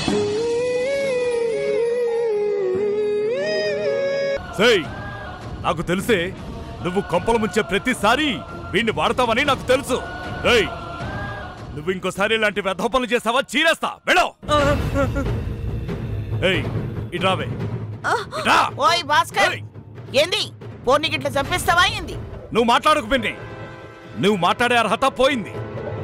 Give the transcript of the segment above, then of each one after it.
సేయ్ నాకు తెలిసే నువ్వు కొంపలు ముంచే ప్రతిసారి వీణ్ణి వాడతావని నాకు తెలుసు ఏయ్ నువ్వు ఇంకోసారి ఇలాంటి వ్యర్థ పనులు చేస్తావా చీరేస్తా వెళ్ళో ఏయ్ ఇట్రావే ఇట్రా ఓయ్ భాస్కర్ ఏయ్. ఏంది పోనీ గిట్ల చంపేస్తావా ఏంది నువ్వు మాట్లాడకు పిన్ని నువ్వు మాట్లాడే అర్హత పోయింది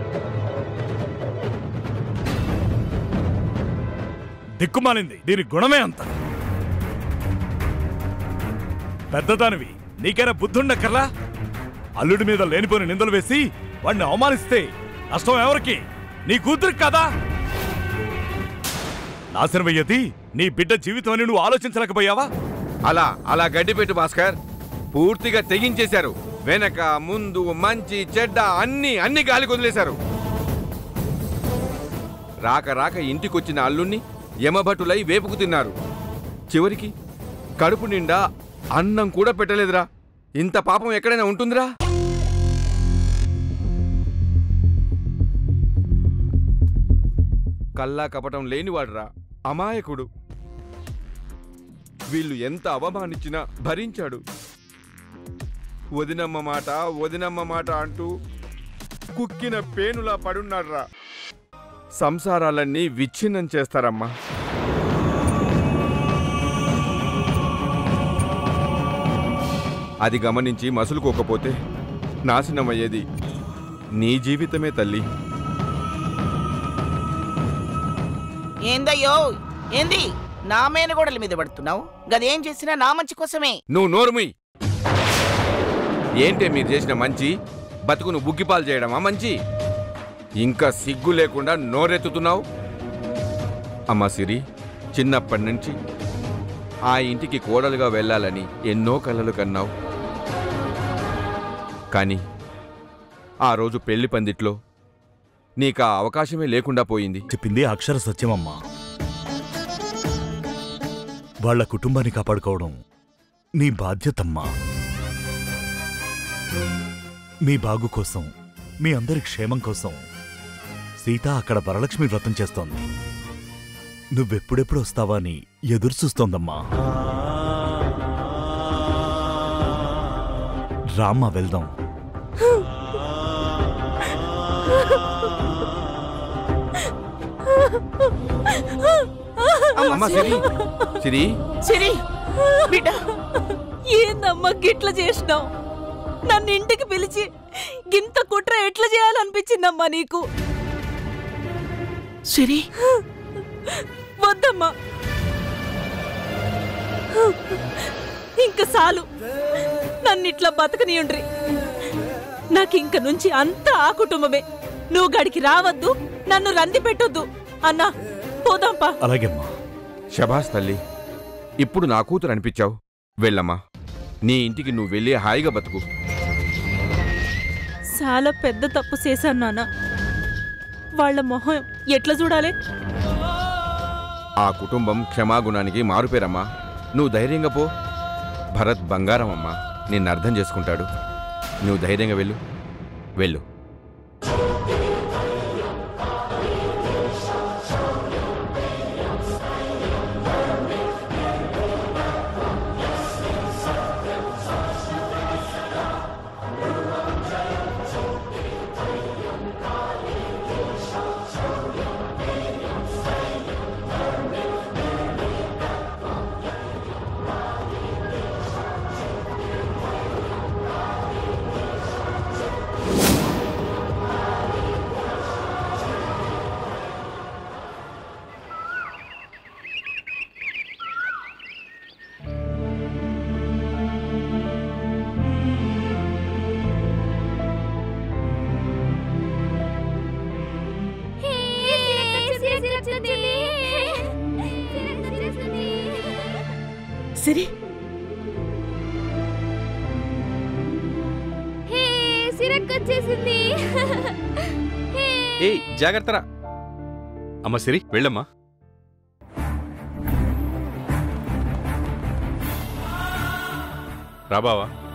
దిక్కుమాలింది దీని గుణమే అంత పెద్దదానివి నీకైనా బుద్ధుండక్కర్లా అల్లుడి మీద లేనిపోని నిందలు వేసి వాడిని అవమానిస్తే నష్టం ఎవరికి నీ కూతురికి కదా నాశనం అయ్యేది నీ బిడ్డ జీవితం అని నువ్వు ఆలోచించలేకపోయావా అలా అలా గడ్డిపెట్టు భాస్కర్ పూర్తిగా తెగించేశారు వెనక ముందు మంచి చెడ్డ అన్ని అన్ని గాలి వదిలేశారు రాక రాక ఇంటికొచ్చిన అల్లుణ్ణి యమభటులై వేపుకు తిన్నారు చివరికి కడుపు నిండా అన్నం కూడా పెట్టలేదురా ఇంత పాపం ఎక్కడైనా ఉంటుందిరా కల్లా కపటం లేనివాడురా అమాయకుడు వీళ్ళు ఎంత అవమానించినా భరించాడు వదినమ్మ మాట వదినమ్మ మాట అంటూ కుక్కిన పేనులా పడున్నాడ్రా సంసారాలన్నీ విచ్ఛిన్నం చేస్తారమ్మా అది గమనించి మసులుకోకపోతే నాశనమయ్యేది నీ జీవితమే తల్లి ఏందయ్యో ఏంది నా మేనగోడల మీద పడుతున్నావు గదేం చేసినా నా మంచి కోసమే నువ్వు నోరుముయ్ ఏంటే మీరు చేసిన మంచి బతుకును బుగ్గిపాలు చేయడమా మంచి ఇంకా సిగ్గు లేకుండా నోరెత్తుతున్నావు అమ్మా సిరి చిన్నప్పటి నుంచి ఆ ఇంటికి కోడలుగా వెళ్ళాలని ఎన్నో కలలు కన్నావు కానీ ఆ రోజు పెళ్లి పందిట్లో నీకు ఆ అవకాశమే లేకుండా పోయింది చెప్పింది అక్షర సత్యమమ్మా వాళ్ళ కుటుంబాన్ని కాపాడుకోవడం నీ బాధ్యతమ్మా మీ బాగు కోసం మీ అందరి క్షేమం కోసం సీత అక్కడ వరలక్ష్మి వ్రతం చేస్తోంది నువ్వెప్పుడెప్పుడు వస్తావా అని ఎదురు చూస్తోందమ్మా రామ్మా వెళ్దాం అమ్మా సిరి సిరి సిరి బిడ్డ ఏందమ్మా గిట్ల చేసినావు నన్ను ఇంటికి పిలిచి గింత కుట్ర ఎట్లా చేయాలనిపించిందమ్మా నీకు సిరి వద్దమ్మా ఇంక చాలు నన్ను ఇట్లా బతకనియుండ్రి నాకు ఇంక నుంచి అంతా ఆ కుటుంబమే నువ్వు గడికి రావద్దు నన్ను రంది పెట్టొద్దు అన్నా పోదాంపా అలాగేమ్మా శభాస్ తల్లి ఇప్పుడు నా కూతురు అనిపించావు వెళ్ళమ్మా నీ ఇంటికి నువ్వు వెళ్ళి హాయిగా బతుకు చాలా పెద్ద తప్పు చేశాను నాన్న వాళ్ళ మొహం ఎట్లా చూడాలి ఆ కుటుంబం క్షమాగుణానికి మారుపేరమ్మా నువ్వు ధైర్యంగా పో భరత్ బంగారం అమ్మా నిన్ను అర్థం చేసుకుంటాడు నువ్వు ధైర్యంగా వెళ్ళు వెళ్ళు సిరి సిరక్కొచ్చేసింది ఏయ్ జాగ్రత్తరా అమ్మ సిరి వెళ్ళమ్మా రా బావా